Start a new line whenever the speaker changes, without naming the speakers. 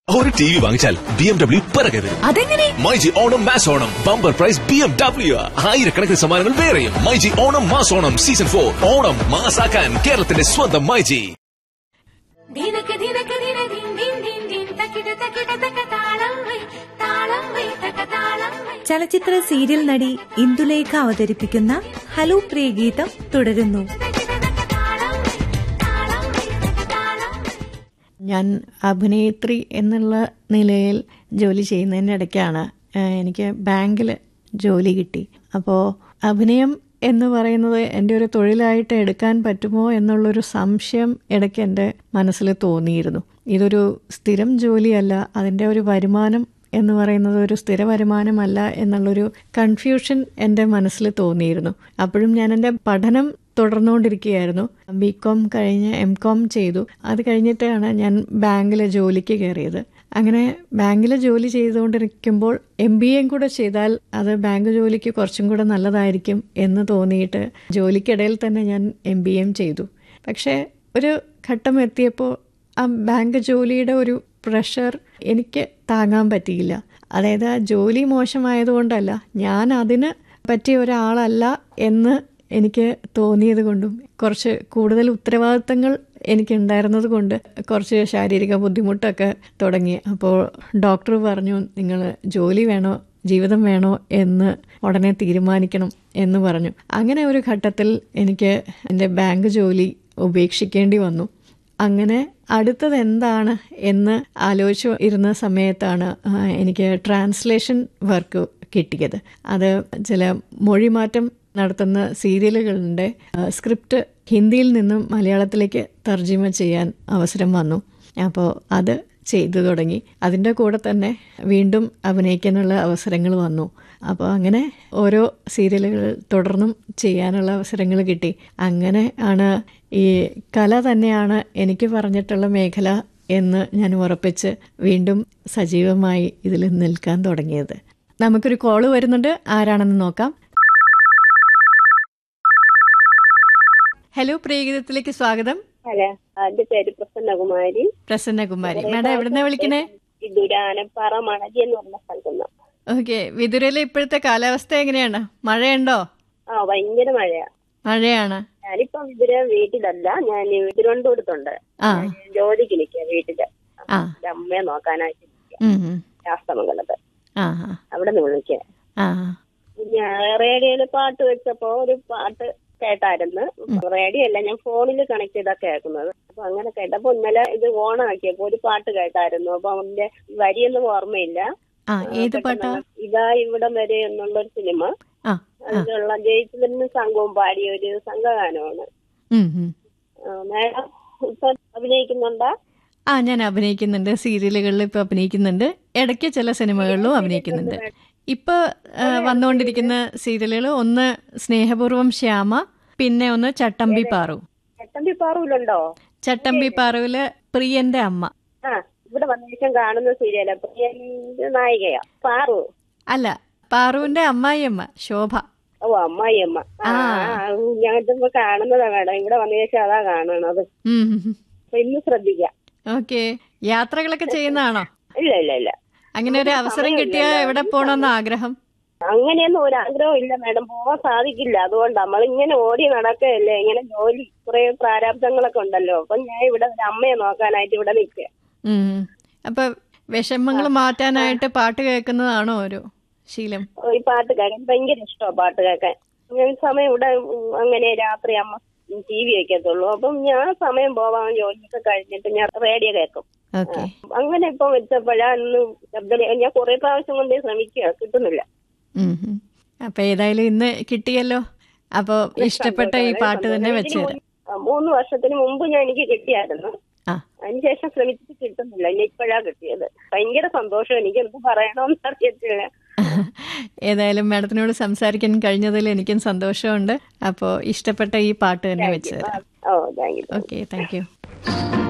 ഒരു T V വാങ്ങിച്ചാൽ B M W പിറകെ വരും
അതെങ്ങനെ
myG Onam mass Onam bumper prize B M W ആയിരക്കണക്കിന് സമ്മാനങ്ങൾ വേറെയും myG Onam mass Onam season for Onam മാസാക്കാൻ കേരളത്തിന്റെ സ്വന്തം മൈജി
ദിനക്ക് ദിനക്ക് ദിന ദിൻ ദിൻ ദിൻ ദിൻ തക്കിട തക്കിട തക്ക താളം വൈ താളം വൈ തക്ക താളം വൈ
ചലച്ചിത്ര സീരിയൽ നടി ഇന്ദുലേഖ അവതരിപ്പിക്കുന്ന ഹലോ പ്രിയ ഗീതം തുടരുന്നു
തക്കിട തക്ക താളം വൈ താളം വൈ തക്ക താളം വൈ
ഞാൻ അഭിനേത്രി എന്നുള്ള നിലയിൽ ജോലി ചെയ്യുന്നതിൻ്റെ ഇടയ്ക്കാണ് ഏഹ്, എനിക്ക് ബാങ്കിൽ ജോലി കിട്ടി അപ്പോൾ അഭിനയം എന്ന് പറയുന്നത് എൻ്റെ ഒരു തൊഴിലായിട്ട് എടുക്കാൻ പറ്റുമോ എന്നുള്ളൊരു സംശയം ഇടയ്ക്ക് എൻ്റെ മനസ്സിൽ തോന്നിയിരുന്നു ഇതൊരു സ്ഥിരം ജോലിയല്ല അതിൻ്റെ ഒരു വരുമാനം എന്ന് പറയുന്നത് ഒരു സ്ഥിര വരുമാനമല്ല എന്നുള്ളൊരു കൺഫ്യൂഷൻ എൻ്റെ മനസ്സിൽ തോന്നിയിരുന്നു അപ്പോഴും ഞാൻ എൻ്റെ പഠനം തുടർന്നുകൊണ്ടിരിക്കുകയായിരുന്നു ബി കോം കഴിഞ്ഞ് എം കോം ചെയ്തു അത് കഴിഞ്ഞിട്ടാണ് ഞാൻ ബാങ്കിൽ ജോലിക്ക് കയറിയത് അങ്ങനെ ബാങ്കിൽ ജോലി ചെയ്തുകൊണ്ടിരിക്കുമ്പോൾ എം ബി എയും കൂടെ ചെയ്താൽ അത് ബാങ്ക് ജോലിക്ക് കുറച്ചും കൂടെ നല്ലതായിരിക്കും എന്ന് തോന്നിയിട്ട് ജോലിക്കിടയിൽ തന്നെ ഞാൻ എം ബി എം ചെയ്തു പക്ഷേ ഒരു ഘട്ടം എത്തിയപ്പോൾ ആ ബാങ്ക് ജോലിയുടെ ഒരു പ്രഷർ എനിക്ക് താങ്ങാൻ പറ്റിയില്ല അതായത് ആ ജോലി മോശമായതുകൊണ്ടല്ല ഞാൻ അതിന് പറ്റിയ ഒരാളല്ല എന്ന് എനിക്ക് തോന്നിയത് കൊണ്ടും കുറച്ച് കൂടുതൽ ഉത്തരവാദിത്തങ്ങൾ എനിക്കുണ്ടായിരുന്നത് കൊണ്ട് കുറച്ച് ശാരീരിക ബുദ്ധിമുട്ടൊക്കെ തുടങ്ങി അപ്പോൾ ഡോക്ടർ പറഞ്ഞു നിങ്ങൾ ജോലി വേണോ ജീവിതം വേണോ എന്ന് ഉടനെ തീരുമാനിക്കണം എന്ന് പറഞ്ഞു അങ്ങനെ ഒരു ഘട്ടത്തിൽ എനിക്ക് എൻ്റെ ബാങ്ക് ജോലി ഉപേക്ഷിക്കേണ്ടി വന്നു അങ്ങനെ അടുത്തത് എന്താണ് എന്ന് ആലോചിച്ചു ഇരുന്ന സമയത്താണ് ആ, എനിക്ക് ട്രാൻസ്ലേഷൻ വർക്ക് കിട്ടിയത് അത് ചില മൊഴിമാറ്റം നടത്തുന്ന സീരിയലുകളുടെ ആ, സ്ക്രിപ്റ്റ് ഹിന്ദിയിൽ നിന്നും മലയാളത്തിലേക്ക് തർജിമ ചെയ്യാൻ അവസരം വന്നു അപ്പോൾ അത് ചെയ്തു തുടങ്ങി അതിൻ്റെ കൂടെ തന്നെ വീണ്ടും അഭിനയിക്കാനുള്ള അവസരങ്ങൾ വന്നു അപ്പോൾ അങ്ങനെ ഓരോ സീരിയലുകൾ തുടർന്നും ചെയ്യാനുള്ള അവസരങ്ങൾ കിട്ടി അങ്ങനെ ആണ് ഈ കല തന്നെയാണ് എനിക്ക് പറഞ്ഞിട്ടുള്ള മേഖല എന്ന് ഞാൻ ഉറപ്പിച്ച് വീണ്ടും സജീവമായി ഇതിൽ നിൽക്കാൻ തുടങ്ങിയത് നമുക്കൊരു കോള് വരുന്നുണ്ട് ആരാണെന്ന് നോക്കാം ഹലോ പ്രിയഗീതത്തിലേക്ക് സ്വാഗതം
ഹലോ എന്റെ പേര് പ്രസന്നകുമാരി
പ്രസന്നകുമാരി മാഡം എവിടുന്നാ വിളിക്കണേ
ഈ ദുരാനപ്പാറ മണലി എന്ന് പറഞ്ഞ സ്ഥലത്തുനിന്ന്
ഓക്കെ വിതുരയിലെ ഇപ്പോഴത്തെ കാലാവസ്ഥ എങ്ങനെയാണ് മഴയുണ്ടോ
ആ ഭയങ്കര മഴയാ
മഴയാണ്
ഞാനിപ്പോ ഇതിര് വീട്ടിലല്ല ഞാൻ തിരുവനന്തപുരത്തുണ്ട്
ആ
ഞാൻ ജോലിക്ക് നിൽക്കുക വീട്ടില്
ആ
എന്റെ അമ്മയെ നോക്കാനായിട്ട് നിൽക്കുക
ഉം, ഉം.
ശാസ്തമംഗലത്ത്
ആ ആ,
അവിടെ നിന്ന് വിളിക്കുക
ആ
ഞാൻ റേഡിയോയില് പാട്ട് വെച്ചപ്പോ ഒരു പാട്ട് കേട്ടായിരുന്നു റേഡിയോ അല്ല ഞാൻ ഫോണിൽ കണക്ട് ചെയ്താ കേൾക്കുന്നത് അപ്പൊ അങ്ങനെ കേട്ടപ്പോ ഇന്നലെ ഇത് ഓൺ ആക്കിയപ്പോ ഒരു പാട്ട് കേട്ടായിരുന്നു അപ്പൊ അതിന്റെ വരിയൊന്നും ഓർമ്മയില്ല
ആ ഏത് പാട്ടാ
ഇതാ ഇവിടം വരെ എന്നുള്ളൊരു സിനിമ
ആ ആ
അതിലുള്ള ജയിച്ചതിന് സംഘവും പാടിയ ഒരു സംഘഗാനമാണ്
ഉം, ഉം.
ആ, മാഡം ഇപ്പൊ അഭിനയിക്കുന്നുണ്ടോ
ആ ഞാൻ അഭിനയിക്കുന്നുണ്ട് സീരിയലുകളിൽ ഇപ്പൊ അഭിനയിക്കുന്നുണ്ട് ഇടയ്ക്ക് ചില സിനിമകളിലും അഭിനയിക്കുന്നുണ്ട് ഇപ്പൊ ആ, വന്നുകൊണ്ടിരിക്കുന്ന സീരിയലുകൾ ഒന്ന് സ്നേഹപൂർവം ശ്യാമ പിന്നെ ഒന്ന് ചട്ടമ്പി പാറു
ചട്ടമ്പി പാറൂലുണ്ടോ
ചട്ടമ്പി പാറുവില് പ്രിയന്റെ അമ്മ
ആ ഇവിടെ വന്നേഷം കാണുന്ന സീരിയല പ്രിയന്റെ നായികയാ പാറു
അല്ല പാറുവിന്റെ അമ്മായിയമ്മ ശോഭ
ഓ അമ്മായി അമ്മ ആ ഞാൻ ഇതിപ്പോ കാണുന്നതാ മാഡം ഇവിടെ വന്നേഷം അതാ കാണണത് അപ്പൊ ഇന്ന് ശ്രദ്ധിക്കാം
ഓക്കെ യാത്രകളൊക്കെ ചെയ്യുന്നതാണോ
ഇല്ല ഇല്ല ഇല്ല
അങ്ങനെ ഒരു അവസരം കിട്ടിയാ എവിടെ പോകണമെന്ന് ആഗ്രഹം
അങ്ങനെയൊന്നും ഒരു ആഗ്രഹവും ഇല്ല മാഡം പോവാൻ സാധിക്കില്ല അതുകൊണ്ട് നമ്മളിങ്ങനെ ഓടി നടക്കുകയല്ലേ ഇങ്ങനെ ജോലി കുറെ പ്രാരാബ്ദങ്ങളൊക്കെ ഉണ്ടല്ലോ അപ്പൊ ഞാൻ ഇവിടെ ഒരു അമ്മയെ നോക്കാനായിട്ട് ഇവിടെ നിൽക്കുക
ഉം. അപ്പൊ വിഷമങ്ങൾ മാറ്റാനായിട്ട് പാട്ട് കേൾക്കുന്നതാണോ ഒരു ശീലം
ഈ പാട്ട് കേൾക്കാൻ ഭയങ്കര ഇഷ്ടമാണ് പാട്ട് കേൾക്കാൻ ഞാൻ സമയം ഇവിടെ ഉം, അങ്ങനെ രാത്രി അമ്മ ടി വി വെക്കത്തുള്ളൂ അപ്പം ഞാൻ സമയം പോവാൻ ജോലിയൊക്കെ കഴിഞ്ഞിട്ട് ഞാൻ റേഡിയോ കേൾക്കും
ഓക്കെ
അങ്ങനെ ഇപ്പൊ വെച്ചപ്പോഴാ ഇന്ന് ശബ്ദം ഞാൻ കുറെ പ്രാവശ്യം കൊണ്ടേ ശ്രമിക്കുക കിട്ടുന്നില്ല
അപ്പൊ ഏതായാലും ഇന്ന് കിട്ടിയല്ലോ അപ്പൊ ഇഷ്ടപ്പെട്ട ഈ പാട്ട് തന്നെ വെച്ചു തരാം
ആ, മൂന്ന് വർഷത്തിന് മുമ്പ് ഞാൻ എനിക്ക് കിട്ടിയായിരുന്നു
ആ
അതിനുശേഷം ശ്രമിച്ചിട്ട് കിട്ടുന്നില്ല ഇനി ഇപ്പോഴാ കിട്ടിയത് ഭയങ്കര സന്തോഷം എനിക്ക് എന്ത് പറയണമെന്ന് അറിയത്തില്ല
ഏതായാലും മാഡത്തിനോട് സംസാരിക്കാൻ കഴിഞ്ഞതിൽ എനിക്കും സന്തോഷമുണ്ട് അപ്പോൾ ഇഷ്ടപ്പെട്ട ഈ പാട്ട് തന്നെ വെച്ചു തരാം
oh thank you
okay thank U